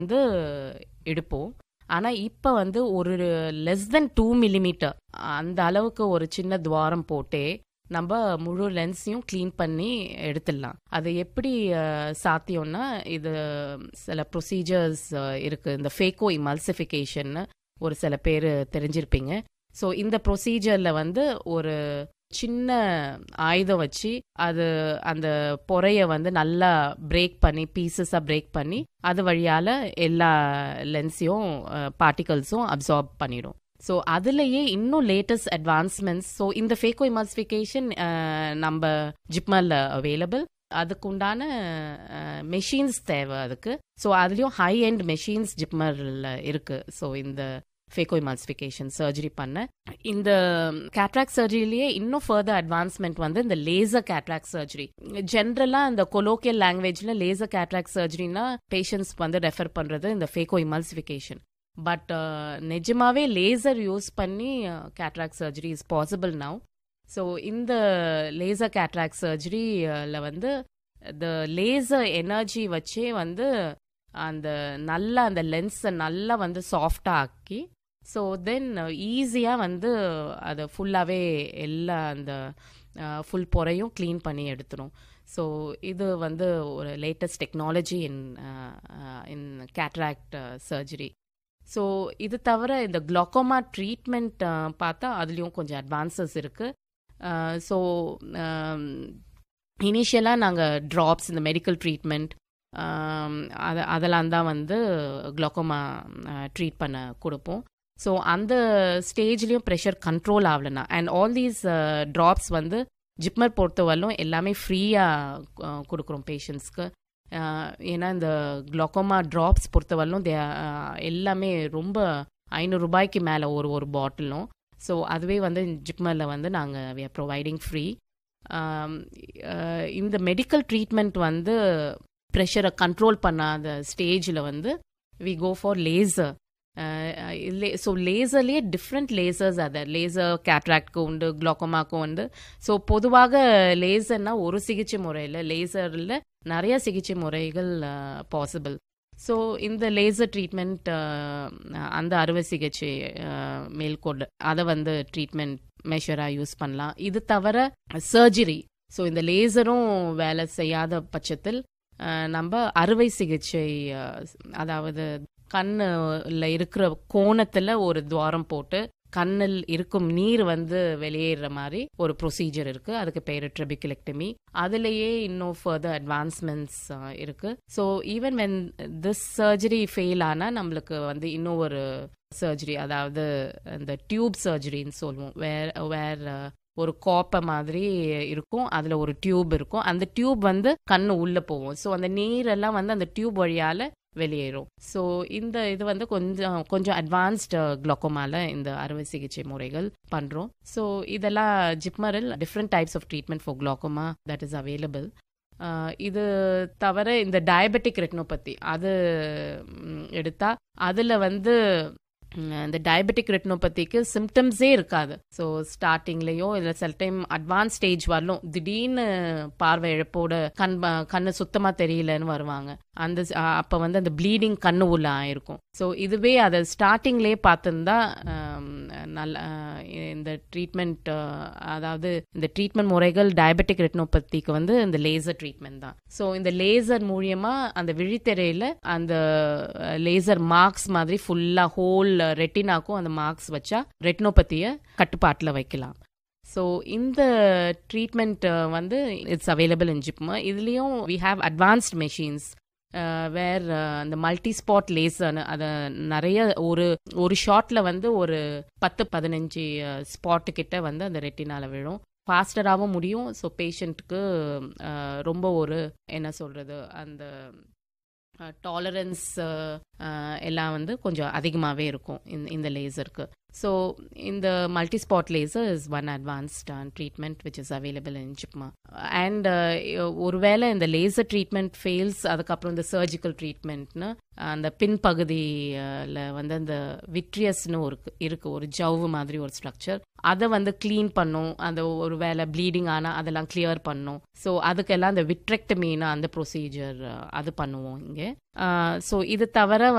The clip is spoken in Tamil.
வந்து எடுப்போம் ஆனால் இப்போ வந்து ஒரு லெஸ் தென் டூ மில்லிமீட்டர் அந்த அளவுக்கு ஒரு சின்ன துவாரம் போட்டே நம்ம முழு லென்ஸையும் க்ளீன் பண்ணி எடுத்துடலாம் அது எப்படி அஹ், சாத்தியம்னா இது சில ப்ரொசீஜர்ஸ் இருக்குது இந்த ஃபேக்கோ இமல்சிஃபிகேஷன் ஒரு சில பேர் தெரிஞ்சிருப்பீங்க ஸோ இந்த ப்ரொசீஜரில் வந்து ஒரு சின்ன ஆயுதம் வச்சு அது அந்த பொறைய வந்து நல்லா பிரேக் பண்ணி பீசஸாக பிரேக் பண்ணி அது வழியால் எல்லா லென்ஸையும் பார்ட்டிகல்ஸும் அப்சார்ப் பண்ணிடும் ஸோ அதுலேயே இன்னும் லேட்டஸ்ட் அட்வான்ஸ்மெண்ட்ஸ் ஸோ இந்த ஃபேக்கோ இமல்சிஃபிகேஷன் நம்ம ஜிப்மரில் அவைலபிள் அதுக்கு உண்டான மெஷின்ஸ் தேவை அதுக்கு ஸோ அதுலேயும் ஹை எண்ட் மெஷின்ஸ் ஜிப்மரில் இருக்குது ஸோ இந்த ஃபேக்கோ இமல்சிஃபிகேஷன் சர்ஜரி பண்ண இந்த கேட்ராக் சர்ஜரியிலேயே இன்னும் ஃபர்தர் அட்வான்ஸ்மெண்ட் வந்து இந்த லேசர் கேட்ராக் சர்ஜரி ஜென்ரலாக இந்த கொலோக்கியல் லாங்குவேஜில் லேசர் கேட்ராக் சர்ஜரினா பேஷண்ட்ஸ் வந்து ரெஃபர் பண்ணுறது இந்த ஃபேக்கோ இமல்சிஃபிகேஷன் பட் நிஜமாவே லேசர் யூஸ் பண்ணி cataract surgery is possible now so இந்த லேசர் கேட்ராக் சர்ஜரியில் வந்து இந்த லேசர் எனர்ஜி வச்சே வந்து அந்த நல்லா அந்த லென்ஸை நல்லா வந்து சாஃப்டாக ஆக்கி ஸோ தென் ஈஸியாக வந்து அதை ஃபுல்லாகவே எல்லா அந்த ஃபுல் பொறையும் க்ளீன் பண்ணி எடுத்துரும் ஸோ இது வந்து ஒரு latest technology in in cataract surgery so இது தவிர இந்த குளோக்கோமா ட்ரீட்மெண்ட் பார்த்தா அதுலேயும் கொஞ்சம் அட்வான்சஸ் இருக்குது ஸோ இனிஷியலாக நாங்கள் ட்ராப்ஸ் இந்த மெடிக்கல் ட்ரீட்மெண்ட் அதை அதெல்லாம் தான் வந்து குளோக்கோமா ட்ரீட் பண்ண கொடுப்போம் ஸோ அந்த ஸ்டேஜ்லேயும் ப்ரெஷர் கண்ட்ரோல் ஆகலைன்னா அண்ட் ஆல் தீஸ் ட்ராப்ஸ் வந்து ஜிப்மர் பொறுத்தவரையிலும் எல்லாமே ஃப்ரீயாக கொடுக்குறோம் பேஷண்ட்ஸ்க்கு ஏன்னா இந்த குளோக்கோமா ட்ராப்ஸ் பொறுத்தவரையிலும் தே எல்லாமே ரொம்ப ஐநூறு ரூபாய்க்கு மேலே ஒரு ஒரு பாட்டிலும் ஸோ அதுவே வந்து ஜிப்மரில் வந்து நாங்கள் வி ஆர் ப்ரொவைடிங் ஃப்ரீ இந்த மெடிக்கல் ட்ரீட்மெண்ட் வந்து ப்ரெஷரை கண்ட்ரோல் பண்ணாத ஸ்டேஜில் வந்து we go for laser so லேசர்லேயே டிஃப்ரெண்ட் லேசர்ஸ் அதை லேசர் கேட்ராக்ட்க்கு உண்டு குளோக்கோமாக்கும் உண்டு ஸோ பொதுவாக லேசர்னா ஒரு சிகிச்சை முறையில் லேசரில் நிறைய சிகிச்சை முறைகள் பாசிபிள் ஸோ இந்த லேசர் ட்ரீட்மெண்ட் அந்த அறுவை சிகிச்சை மேல்கொண்டு அதை வந்து ட்ரீட்மெண்ட் மெஷராக யூஸ் பண்ணலாம் இது தவிர சர்ஜரி ஸோ இந்த லேசரும் வேலை செய்யாத பட்சத்தில் நம்ம அறுவை சிகிச்சை அதாவது கண்ணில் இருக்கிற கோணத்தில் ஒரு துவாரம் போட்டு கண்ணில் இருக்கும் நீர் வந்து வெளியேற மாதிரி ஒரு ப்ரொசீஜர் இருக்கு அதுக்கு பேர் ட்ரெபிகுலெக்டமி அதுலேயே இன்னும் ஃபர்தர் அட்வான்ஸ்மெண்ட்ஸ் இருக்கு so even when this surgery fail ஆனால் நம்மளுக்கு வந்து இன்னும் ஒரு சர்ஜரி அதாவது இந்த டியூப் சர்ஜரின்னு சொல்லுவோம் வேர் வேர் ஒரு கோப்பை மாதிரி இருக்கும் அதில் ஒரு டியூப் இருக்கும் அந்த டியூப் வந்து கண்ணு உள்ளே போகும் ஸோ அந்த நீரெல்லாம் வந்து அந்த டியூப் வழியால் வெளியேறும் ஸோ இந்த இது வந்து கொஞ்சம் கொஞ்சம் அட்வான்ஸ்டு குளோக்கோமால இந்த அறுவை சிகிச்சை முறைகள் பண்ணுறோம் ஸோ இதெல்லாம் ஜிப்மரில் different types of treatment for glaucoma that is available இது தவிர இந்த டயபெட்டிக் ரெட்டினோபதி அது எடுத்தால் அதில் வந்து இந்த டயபெட்டிக் ரெட்டினோபதிக்கு சிம்டம்ஸே இருக்காது ஸோ ஸ்டார்டிங்லேயோ இல்லை சில டைம் அட்வான்ஸ் ஸ்டேஜ் வரலும் திடீர்னு பார்வை இழப்போட கண் கண்ணு சுத்தமாக தெரியலன்னு வருவாங்க அந்த அப்போ வந்து அந்த ப்ளீடிங் கண்ணு உள்ள ஆயிருக்கும் ஸோ இதுவே அதை ஸ்டார்டிங்லேயே பார்த்துருந்தா நல்ல இந்த ட்ரீட்மெண்ட் அதாவது இந்த ட்ரீட்மெண்ட் முறைகள் டயபெட்டிக் ரெட்டினோபதிக்கு வந்து இந்த லேசர் ட்ரீட்மெண்ட் தான் ஸோ இந்த லேசர் மூலியமாக அந்த விழித்திரையில் அந்த லேசர் மார்க்ஸ் மாதிரி ஃபுல்லாக ஹோல் ரெட்டினாக்கும் அந்த மார்க்ஸ் வச்சா ரெட்டினோபதியை கட்டுப்பாட்டில் வைக்கலாம் ஸோ இந்த ட்ரீட்மெண்ட் வந்து இட்ஸ் அவைலபிள் இன் ஜிப்மா இதுலேயும் we have advanced machines where அந்த மல்டி ஸ்பாட் லேசர்னு அதை நிறைய ஒரு ஒரு ஷாட்டில் வந்து ஒரு பத்து பதினஞ்சு ஸ்பாட்டு கிட்ட வந்து அந்த ரெட்டினால விழும் ஃபாஸ்டராகவும் முடியும் ஸோ பேஷண்ட்டுக்கு ரொம்ப ஒரு என்ன சொல்கிறது அந்த டாலரன்ஸ் எல்லாம் வந்து கொஞ்சம் அதிகமாகவே இருக்கும் இந்த இந்த லேசருக்கு ஸோ இந்த multi spot laser is one advanced treatment which is available in JIPMER and ஒருவேளை இந்த லேசர் ட்ரீட்மெண்ட் ஃபெயில்ஸ் அதுக்கப்புறம் இந்த சர்ஜிக்கல் ட்ரீட்மெண்ட்னு அந்த பின்பகுதியில் வந்து அந்த விட்ரியஸ்னு ஒரு இருக்கு ஒரு ஜவ்வு மாதிரி ஒரு ஸ்ட்ரக்சர் அதை வந்து க்ளீன் பண்ணும் அந்த ஒரு வேலை ப்ளீடிங் ஆனால் அதெல்லாம் கிளியர் பண்ணும் ஸோ அதுக்கெல்லாம் அந்த விட்ரெக்டமீனா அந்த ப்ரொசீஜர் அது பண்ணுவோம் இங்கே ஸோ இது தவிர